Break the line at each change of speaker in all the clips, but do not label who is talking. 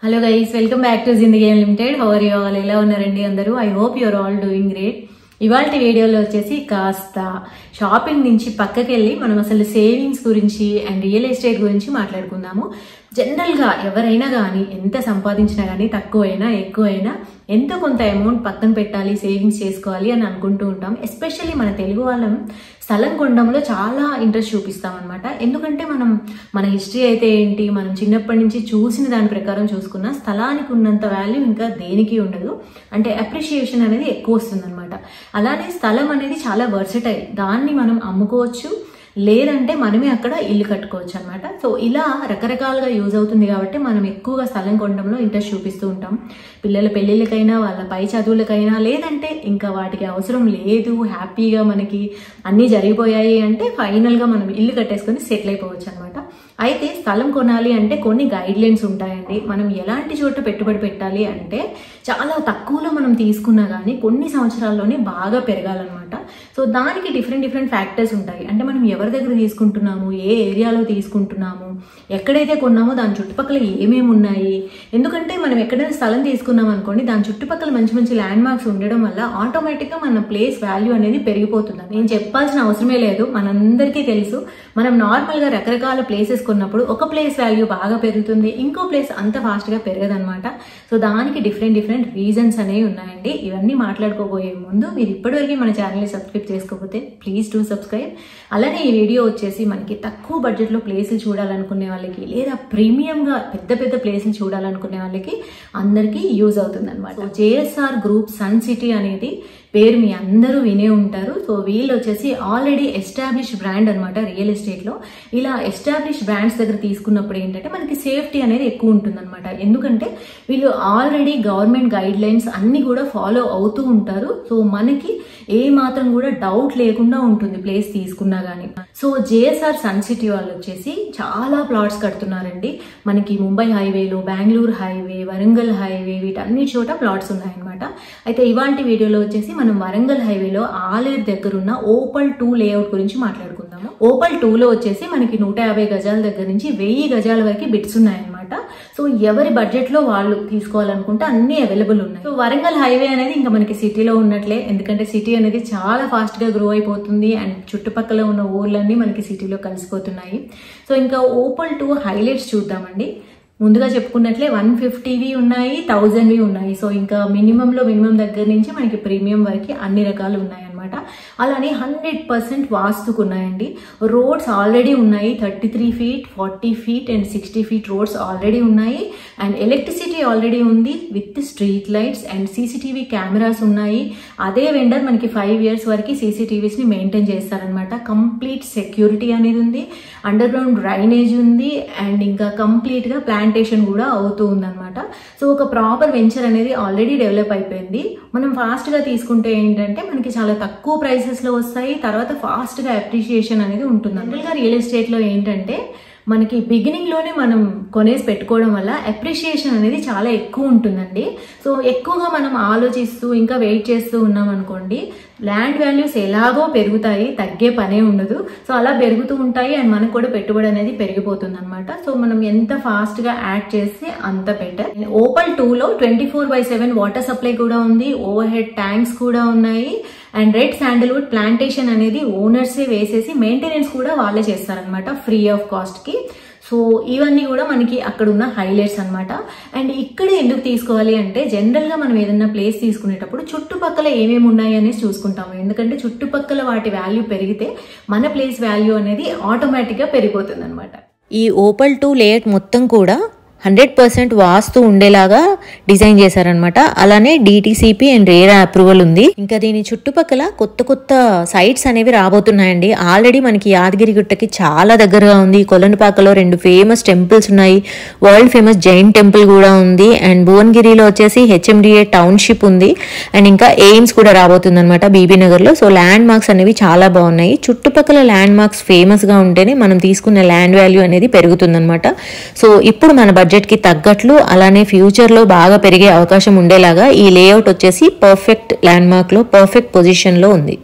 hello guys welcome back to Zindagi limited how are you all ఎలా ఉన్నారండి అందరూ I hope you're all doing great ఇవాళ వీడియోలో వచ్చేసి కాస్త షాపింగ్ నుంచి పక్కకి వెళ్ళి మనం అసలు సేవింగ్స్ గురించి అండ్ రియల్ ఎస్టేట్ గురించి మాట్లాడుకుందాము జనరల్గా ఎవరైనా కానీ ఎంత సంపాదించినా కానీ తక్కువైనా ఎక్కువైనా ఎంతో కొంత అమౌంట్ పక్కన పెట్టాలి సేవింగ్స్ చేసుకోవాలి అని అనుకుంటూ ఉంటాం ఎస్పెషల్లీ మన తెలుగు వాళ్ళం స్థలం కొనడంలో చాలా ఇంట్రెస్ట్ చూపిస్తాం అనమాట ఎందుకంటే మనం మన హిస్టరీ అయితే ఏంటి మనం చిన్నప్పటి నుంచి చూసిన దాని ప్రకారం చూసుకున్న స్థలానికి ఉన్నంత వాల్యూ ఇంకా దేనికి ఉండదు అంటే అప్రిషియేషన్ అనేది ఎక్కువ వస్తుంది అనమాట అలానే స్థలం అనేది చాలా వర్సటైల్ దాన్ని మనం అమ్ముకోవచ్చు లేదంటే మనమే అక్కడ ఇల్లు కట్టుకోవచ్చు అనమాట సో ఇలా రకరకాలుగా యూజ్ అవుతుంది కాబట్టి మనం ఎక్కువగా స్థలం కొనడంలో ఇంట్రెస్ట్ చూపిస్తూ ఉంటాం పిల్లల పెళ్ళిళ్ళకైనా వాళ్ళ పై చదువులకైనా లేదంటే ఇంకా వాటికి అవసరం లేదు హ్యాపీగా మనకి అన్నీ జరిగిపోయాయి అంటే ఫైనల్గా మనం ఇల్లు కట్టేసుకొని సెటిల్ అయిపోవచ్చు అనమాట అయితే స్థలం కొనాలి అంటే కొన్ని గైడ్ లైన్స్ ఉంటాయండి మనం ఎలాంటి చోట పెట్టుబడి పెట్టాలి అంటే చాలా తక్కువలో మనం తీసుకున్నా కానీ కొన్ని సంవత్సరాల్లోనే బాగా పెరగాలన్నమాట సో దానికి డిఫరెంట్ డిఫరెంట్ ఫ్యాక్టర్స్ ఉంటాయి అంటే మనం ఎవరి దగ్గర తీసుకుంటున్నాము ఏ ఏరియాలో తీసుకుంటున్నాము ఎక్కడైతే కొన్నామో దాని చుట్టుపక్కల ఏమేమి ఉన్నాయి ఎందుకంటే మనం ఎక్కడైనా స్థలం తీసుకున్నాం అనుకోండి దాని చుట్టుపక్కల మంచి మంచి ల్యాండ్ మార్క్స్ ఉండడం వల్ల ఆటోమేటిక్గా మన ప్లేస్ వాల్యూ అనేది పెరిగిపోతుంది నేను చెప్పాల్సిన అవసరమే లేదు మనందరికీ తెలుసు మనం నార్మల్గా రకరకాల ప్లేసెస్ కొన్నప్పుడు ఒక ప్లేస్ వాల్యూ బాగా పెరుగుతుంది ఇంకో ప్లేస్ అంత ఫాస్ట్గా పెరగదనమాట సో దానికి డిఫరెంట్ డిఫరెంట్ రీజన్స్ అనేవి ఉన్నాయండి ఇవన్నీ మాట్లాడుకోబోయే ముందు మీరు ఇప్పటివరకు మన ఛానల్ని సబ్స్క్రైబ్ చేసుకోకపోతే ప్లీజ్ డూ సబ్స్క్రైబ్ అలానే ఈ వీడియో వచ్చేసి మనకి తక్కువ బడ్జెట్లో ప్లేసులు చూడాలనుకునే వాళ్ళకి లేదా ప్రీమియంగా పెద్ద పెద్ద ప్లేసులు చూడాలనుకునే వాళ్ళకి అందరికీ యూజ్ అవుతుంది అనమాట so JSR group sun city అనేది పేరు మీ అందరూ వినే ఉంటారు సో వీళ్ళు వచ్చేసి ఆల్రెడీ ఎస్టాబ్లిష్ బ్రాండ్ అనమాట రియల్ ఎస్టేట్లో ఇలా ఎస్టాబ్లిష్ బ్రాండ్స్ దగ్గర తీసుకున్నప్పుడు ఏంటంటే మనకి సేఫ్టీ అనేది ఎక్కువ ఉంటుందన్నమాట ఎందుకంటే వీళ్ళు ఆల్రెడీ గవర్నమెంట్ గైడ్ లైన్స్ అన్ని కూడా ఫాలో అవుతూ ఉంటారు సో మనకి ఏ మాత్రం కూడా డౌట్ లేకుండా ఉంటుంది ప్లేస్ తీసుకున్నా కానీ సో జేఎస్ఆర్ సన్ సిటీ వాళ్ళు వచ్చేసి చాలా ప్లాట్స్ కడుతున్నారండి మనకి ముంబై హైవేలో బెంగళూరు హైవే వరంగల్ హైవే వీటన్ని చోట ప్లాట్స్ ఉన్నాయన్నమాట అయితే ఇవాంటి వీడియోలో వచ్చేసి మనం వరంగల్ హైవేలో ఆలేరు దగ్గర ఉన్న ఓపల్ టూ లేఅవుట్ గురించి మాట్లాడుకుందాము ఓపల్ టూలో వచ్చేసి మనకి నూట యాభై గజాల దగ్గర నుంచి వెయ్యి గజాల వరకు బిట్స్ ఉన్నాయన్నమాట సో ఎవరి బడ్జెట్ లో వాళ్ళు తీసుకోవాలనుకుంటే అన్ని అవైలబుల్ ఉన్నాయి సో వరంగల్ హైవే అనేది ఇంకా మనకి సిటీలో ఉన్నట్లే ఎందుకంటే సిటీ అనేది చాలా ఫాస్ట్ గా గ్రో అయిపోతుంది అండ్ చుట్టుపక్కల ఉన్న ఊర్లన్నీ మనకి సిటీలో కలిసిపోతున్నాయి సో ఇంకా ఓపల్ టూ హైలైట్స్ చూద్దామండి ముందుగా చెప్పుకున్నట్లే వన్ ఫిఫ్టీవి ఉన్నాయి థౌజండ్వి ఉన్నాయి సో ఇంకా మినిమంలో మినిమం దగ్గర నుంచి మనకి ప్రీమియం వరకు అన్ని రకాలు ఉన్నాయి అనమాట అలానే హండ్రెడ్ పర్సెంట్ వాస్తుకు ఉన్నాయండి రోడ్స్ ఆల్రెడీ ఉన్నాయి thirty three feet forty feet and sixty feet roads already ఉన్నాయి అండ్ ఎలక్ట్రిసిటీ ఆల్రెడీ ఉంది with street lights and CCTV cameras ఉన్నాయి అదే వెండర్ మనకి ఫైవ్ ఇయర్స్ వరకు సీసీటీవీస్ని మెయింటైన్ చేస్తారనమాట కంప్లీట్ సెక్యూరిటీ అనేది ఉంది అండర్ గ్రౌండ్ డ్రైనేజ్ ఉంది అండ్ ఇంకా కంప్లీట్గా ప్లాంటేషన్ కూడా అవుతూ ఉందన్నమాట సో ఒక ప్రాపర్ వెంచర్ అనేది ఆల్రెడీ డెవలప్ అయిపోయింది మనం ఫాస్ట్గా తీసుకుంటే ఏంటంటే మనకి చాలా తక్కువ ప్రైసెస్లో వస్తాయి తర్వాత ఫాస్ట్గా అప్రిషియేషన్ అనేది ఉంటుంది జనరల్గా రియల్ ఎస్టేట్లో ఏంటంటే మనకి బిగినింగ్లోనే మనం కొనేసి పెట్టుకోవడం వల్ల అప్రిషియేషన్ అనేది చాలా ఎక్కువ ఉంటుందండి సో ఎక్కువగా మనం ఆలోచిస్తూ ఇంకా వెయిట్ చేస్తూ ఉన్నాం అనుకోండి ల్యాండ్ వాల్యూస్ ఎలాగో పెరుగుతాయి తగ్గే పనే ఉండదు సో అలా పెరుగుతూ ఉంటాయి అండ్ మనకు కూడా పెట్టుబడి అనేది పెరిగిపోతుంది అనమాట సో మనం ఎంత ఫాస్ట్ గా యాడ్ చేస్తే అంత బెటర్ ఓపల్ టూ లో twenty four by seven water supply కూడా ఉంది ఓవర్ హెడ్ ట్యాంక్స్ కూడా ఉన్నాయి అండ్ రెడ్ శాండల్వుడ్ ప్లాంటేషన్ అనేది ఓనర్సే వేసేసి మెయింటెనెన్స్ కూడా వాళ్ళే చేస్తారనమాట ఫ్రీ ఆఫ్ కాస్ట్ కి సో ఇవన్నీ కూడా మనకి అక్కడ ఉన్న హైలైట్స్ అనమాట అండ్ ఇక్కడ ఎందుకు తీసుకోవాలి అంటే జనరల్గా మనం ఏదైనా ప్లేస్ తీసుకునేటప్పుడు చుట్టుపక్కల ఏమేమి ఉన్నాయి అనేసి చూసుకుంటాము ఎందుకంటే చుట్టుపక్కల వాటి వాల్యూ పెరిగితే మన ప్లేస్ వాల్యూ అనేది ఆటోమేటిక్గా పెరిగిపోతుంది అనమాట
ఈ ఓపల్ టూ లేఅవుట్ మొత్తం కూడా హండ్రెడ్ పర్సెంట్ వాస్తు ఉండేలాగా డిజైన్ చేశారనమాట అలానే డిటిసిపి అండ్ రేరా అప్రూవల్ ఉంది ఇంకా దీని చుట్టుపక్కల కొత్త కొత్త సైట్స్ అనేవి రాబోతున్నాయండి ఆల్రెడీ మనకి యాదగిరి గుట్టకి చాలా దగ్గరగా ఉంది కొలనుపాకలో రెండు ఫేమస్ టెంపుల్స్ ఉన్నాయి వరల్డ్ ఫేమస్ జైన్ టెంపుల్ కూడా ఉంది అండ్ భువనగిరిలో వచ్చేసి హెచ్ఎండిఏ టౌన్షిప్ ఉంది అండ్ ఇంకా ఎయిమ్స్ కూడా రాబోతుంది అనమాట బీబీ నగర్లో సో ల్యాండ్ మార్క్స్ అనేవి చాలా బాగున్నాయి చుట్టుపక్కల ల్యాండ్ మార్క్స్ ఫేమస్గా ఉంటేనే మనం తీసుకున్న ల్యాండ్ వాల్యూ అనేది పెరుగుతుందన్నమాట సో ఇప్పుడు మన బడ్జెట్ బడ్జెట్కి తగ్గట్లు అలానే ఫ్యూచర్లో బాగా పెరిగే అవకాశం ఉండేలాగా ఈ లేఅవుట్ వచ్చేసి పర్ఫెక్ట్ ల్యాండ్ మార్క్లో పర్ఫెక్ట్ పొజిషన్లో ఉంది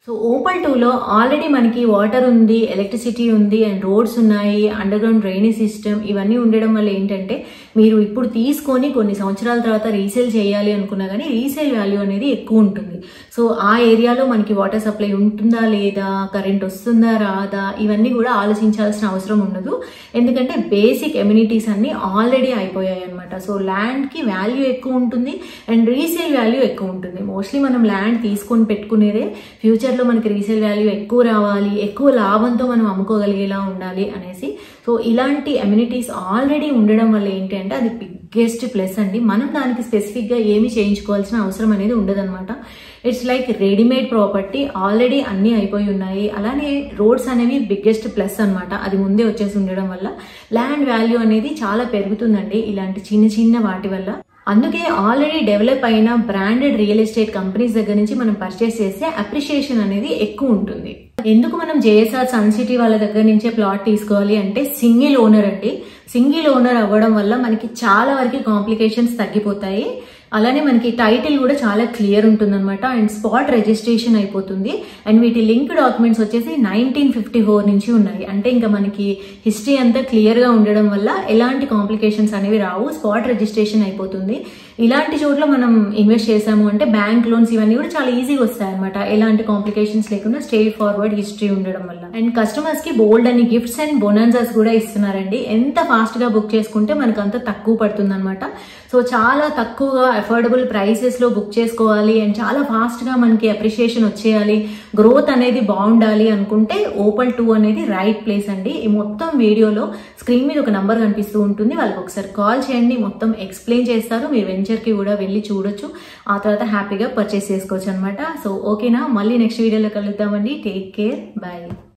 సో ఓపల్ టూలో ఆల్రెడీ మనకి వాటర్ ఉంది ఎలక్ట్రిసిటీ ఉంది అండ్ రోడ్స్ ఉన్నాయి అండర్ గ్రౌండ్ డ్రైనేజ్ సిస్టమ్ ఇవన్నీ ఉండడం వల్ల ఏంటంటే మీరు ఇప్పుడు తీసుకొని కొన్ని సంవత్సరాల తర్వాత రీసేల్ చేయాలి అనుకున్నా కానీ రీసేల్ వాల్యూ అనేది ఎక్కువ ఉంటుంది సో ఆ ఏరియాలో మనకి వాటర్ సప్లై ఉంటుందా లేదా కరెంట్ వస్తుందా రాదా ఇవన్నీ కూడా ఆలోచించాల్సిన అవసరం ఉండదు ఎందుకంటే బేసిక్ ఎమ్యూనిటీస్ అన్ని ఆల్రెడీ అయిపోయాయి అనమాట సో ల్యాండ్కి వాల్యూ ఎక్కువ ఉంటుంది అండ్ రీసేల్ వాల్యూ ఎక్కువ ఉంటుంది మోస్ట్లీ మనం ల్యాండ్ తీసుకొని పెట్టుకునేదే ఫ్యూచర్లో మనకి రీసేల్ వాల్యూ ఎక్కువ రావాలి ఎక్కువ లాభంతో మనం అమ్ముకోగలిగేలా ఉండాలి అనేసి సో ఇలాంటి అమ్యూనిటీస్ ఆల్రెడీ ఉండడం వల్ల ఏంటి అంటే అది బిగ్గెస్ట్ ప్లస్ అండి మనం దానికి స్పెసిఫిక్గా ఏమి చేయించుకోవాల్సిన అవసరం అనేది ఉండదన్నమాట it's like readymade property already అన్నీ అయిపోయి ఉన్నాయి అలానే రోడ్స్ అనేవి బిగ్గెస్ట్ ప్లస్ అన్నమాట అది ముందే వచ్చేసి ఉండడం వల్ల ల్యాండ్ వాల్యూ అనేది చాలా పెరుగుతుందండి ఇలాంటి చిన్న చిన్న వాటి వల్ల అందుకే ఆల్రెడీ డెవలప్ అయిన బ్రాండెడ్ రియల్ ఎస్టేట్ కంపెనీస్ దగ్గర నుంచి మనం పర్చేస్ చేస్తే అప్రిషియేషన్ అనేది ఎక్కువ ఉంటుంది ఎందుకు మనం జేఎస్ఆర్ సన్ సిటీ వాళ్ళ దగ్గర నుంచే ప్లాట్ తీసుకోవాలి అంటే సింగిల్ ఓనర్ అండి సింగిల్ ఓనర్ అవ్వడం వల్ల మనకి చాలా వరకు కాంప్లికేషన్స్ తగ్గిపోతాయి అలానే మనకి టైటిల్ కూడా చాలా క్లియర్ ఉంటుందన్నమాట అండ్ స్పాట్ రిజిస్ట్రేషన్ అయిపోతుంది అండ్ వీటి లింక్ డాక్యుమెంట్స్ వచ్చేసి నైన్టీన్ ఫిఫ్టీ ఫోర్ నుంచి ఉన్నాయి అంటే ఇంకా మనకి హిస్టరీ అంతా క్లియర్గా ఉండడం వల్ల ఎలాంటి కాంప్లికేషన్స్ అనేవి రావు స్పాట్ రిజిస్ట్రేషన్ అయిపోతుంది ఇలాంటి చోట్ల మనం ఇన్వెస్ట్ చేసాము అంటే బ్యాంక్ లోన్స్ ఇవన్నీ కూడా చాలా ఈజీగా వస్తాయి అనమాట ఎలాంటి కాంప్లికేషన్స్ లేకుండా స్ట్రేట్ ఫార్వర్డ్ హిస్టరీ ఉండడం వల్ల అండ్ కస్టమర్స్ కి బోల్డ్ అని గిఫ్ట్స్ అండ్ బొనాన్సాస్ కూడా ఇస్తున్నారండి ఎంత ఫాస్ట్ గా బుక్ చేసుకుంటే మనకు అంత తక్కువ పడుతుంది అనమాట సో చాలా తక్కువగా అఫోర్డబుల్ ప్రైసెస్ లో బుక్ చేసుకోవాలి అండ్ చాలా ఫాస్ట్ గా మనకి అప్రిషియేషన్ వచ్చేయాలి గ్రోత్ అనేది బాగుండాలి అనుకుంటే ఓపల్ టూ అనేది రైట్ ప్లేస్ అండి ఈ మొత్తం వీడియోలో స్క్రీన్ మీద ఒక నంబర్ కనిపిస్తూ ఉంటుంది వాళ్ళకి ఒకసారి కాల్ చేయండి మొత్తం ఎక్స్ప్లెయిన్ చేస్తారు మీరు వెంచర్ కి కూడా వెళ్ళి చూడొచ్చు ఆ తర్వాత హ్యాపీగా పర్చేస్ చేసుకోవచ్చు అనమాట సో ఓకేనా మళ్ళీ నెక్స్ట్ వీడియోలో కలుద్దామండి టేక్ కేర్ బాయ్